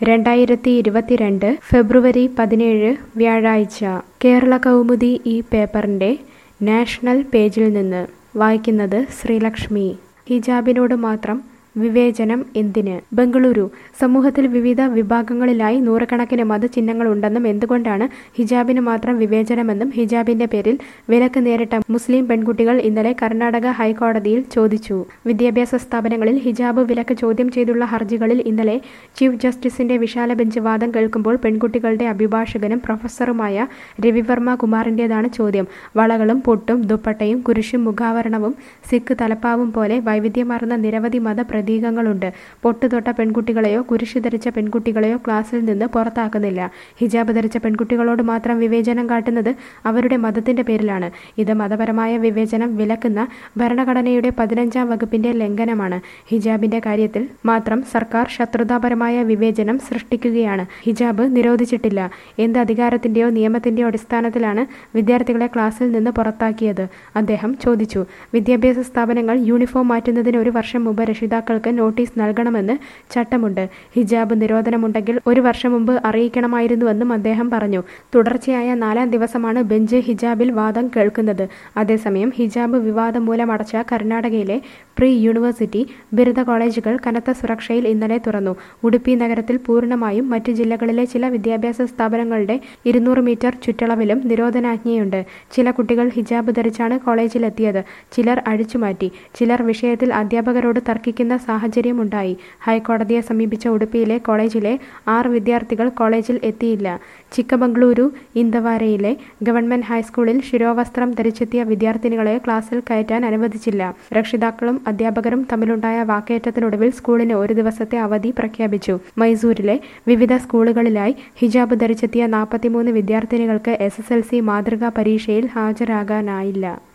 രണ്ടായിരത്തി ഇരുപത്തിരണ്ട് ഫെബ്രുവരി പതിനേഴ് വ്യാഴാഴ്ച കേരള കൗമുദി ഈ പേപ്പറിൻ്റെ നാഷണൽ പേജിൽ നിന്ന് വായിക്കുന്നത് ശ്രീലക്ഷ്മി ഹിജാബിനോട് മാത്രം വിവേചനം എന്തിന് ബംഗളൂരു സമൂഹത്തിൽ വിവിധ വിഭാഗങ്ങളിലായി നൂറുകണക്കിന് മതചിഹ്നങ്ങളുണ്ടെന്നും എന്തുകൊണ്ടാണ് ഹിജാബിന് മാത്രം വിവേചനമെന്നും ഹിജാബിന്റെ പേരിൽ വിലക്ക് നേരിട്ട മുസ്ലിം പെൺകുട്ടികൾ ഇന്നലെ കർണാടക ഹൈക്കോടതിയിൽ ചോദിച്ചു വിദ്യാഭ്യാസ സ്ഥാപനങ്ങളിൽ ഹിജാബ് വിലക്ക് ചോദ്യം ചെയ്തുള്ള ഹർജികളിൽ ഇന്നലെ ചീഫ് ജസ്റ്റിസിന്റെ വിശാല ബെഞ്ച് വാദം കേൾക്കുമ്പോൾ പെൺകുട്ടികളുടെ അഭിഭാഷകനും പ്രൊഫസറുമായ രവിവർമ്മ കുമാറിന്റേതാണ് ചോദ്യം വളകളും പൊട്ടും ദുപ്പട്ടയും കുരിശും മുഖാവരണവും സിഖ് തലപ്പാവും പോലെ വൈവിധ്യമാർന്ന നിരവധി മത പ്രതീകങ്ങളുണ്ട് പൊട്ടുതൊട്ട പെൺകുട്ടികളെയോ കുരിശ് ധരിച്ച പെൺകുട്ടികളെയോ ക്ലാസ്സിൽ നിന്ന് പുറത്താക്കുന്നില്ല ഹിജാബ് ധരിച്ച പെൺകുട്ടികളോട് മാത്രം വിവേചനം കാട്ടുന്നത് അവരുടെ മതത്തിന്റെ പേരിലാണ് ഇത് മതപരമായ വിവേചനം വിലക്കുന്ന ഭരണഘടനയുടെ പതിനഞ്ചാം വകുപ്പിന്റെ ലംഘനമാണ് ഹിജാബിന്റെ കാര്യത്തിൽ മാത്രം സർക്കാർ ശത്രുതാപരമായ വിവേചനം സൃഷ്ടിക്കുകയാണ് ഹിജാബ് നിരോധിച്ചിട്ടില്ല എന്ത് അധികാരത്തിന്റെയോ നിയമത്തിന്റെയോ അടിസ്ഥാനത്തിലാണ് വിദ്യാർത്ഥികളെ ക്ലാസ്സിൽ നിന്ന് പുറത്താക്കിയത് അദ്ദേഹം ചോദിച്ചു വിദ്യാഭ്യാസ സ്ഥാപനങ്ങൾ യൂണിഫോം മാറ്റുന്നതിന് ഒരു വർഷം മുമ്പ് രക്ഷിതാക്കൾക്ക് നോട്ടീസ് നൽകണമെന്ന് ചട്ടമുണ്ട് ഹിജാബ് നിരോധനമുണ്ടെങ്കിൽ ഒരു വർഷം മുമ്പ് അറിയിക്കണമായിരുന്നുവെന്നും അദ്ദേഹം പറഞ്ഞു തുടർച്ചയായ നാലാം ദിവസമാണ് ബെഞ്ച് ഹിജാബിൽ വാദം കേൾക്കുന്നത് അതേസമയം ഹിജാബ് വിവാദം മൂലമടച്ച കർണാടകയിലെ പ്രീ യൂണിവേഴ്സിറ്റി ബിരുദ കോളേജുകൾ കനത്ത സുരക്ഷയിൽ ഇന്നലെ തുറന്നു ഉടുപ്പി നഗരത്തിൽ പൂർണ്ണമായും മറ്റ് ജില്ലകളിലെ ചില വിദ്യാഭ്യാസ സ്ഥാപനങ്ങളുടെ ഇരുന്നൂറ് മീറ്റർ ചുറ്റളവിലും നിരോധനാജ്ഞയുണ്ട് ചില കുട്ടികൾ ഹിജാബ് ധരിച്ചാണ് കോളേജിലെത്തിയത് ചിലർ അഴിച്ചുമാറ്റി ചിലർ വിഷയത്തിൽ അധ്യാപകരോട് തർക്കിക്കുന്ന സാഹചര്യമുണ്ടായി ഹൈക്കോടതിയെ സമീപിച്ച ഉടുപ്പിയിലെ കോളേജിലെ ആറ് വിദ്യാർത്ഥികൾ കോളേജിൽ എത്തിയില്ല ചിക്കമംഗളൂരു ഇന്ദവാരയിലെ ഗവൺമെന്റ് ഹൈസ്കൂളിൽ ശിരോവസ്ത്രം ധരിച്ചെത്തിയ വിദ്യാർത്ഥിനികളെ ക്ലാസ്സിൽ കയറ്റാൻ അനുവദിച്ചില്ല രക്ഷിതാക്കളും അധ്യാപകരും തമ്മിലുണ്ടായ വാക്കേറ്റത്തിനൊടുവിൽ സ്കൂളിന് ഒരു ദിവസത്തെ അവധി പ്രഖ്യാപിച്ചു മൈസൂരിലെ വിവിധ സ്കൂളുകളിലായി ഹിജാബ് ധരിച്ചെത്തിയ നാൽപ്പത്തിമൂന്ന് വിദ്യാർത്ഥിനികൾക്ക് എസ് എസ് എൽ സി മാതൃകാ പരീക്ഷയിൽ ഹാജരാകാനായില്ല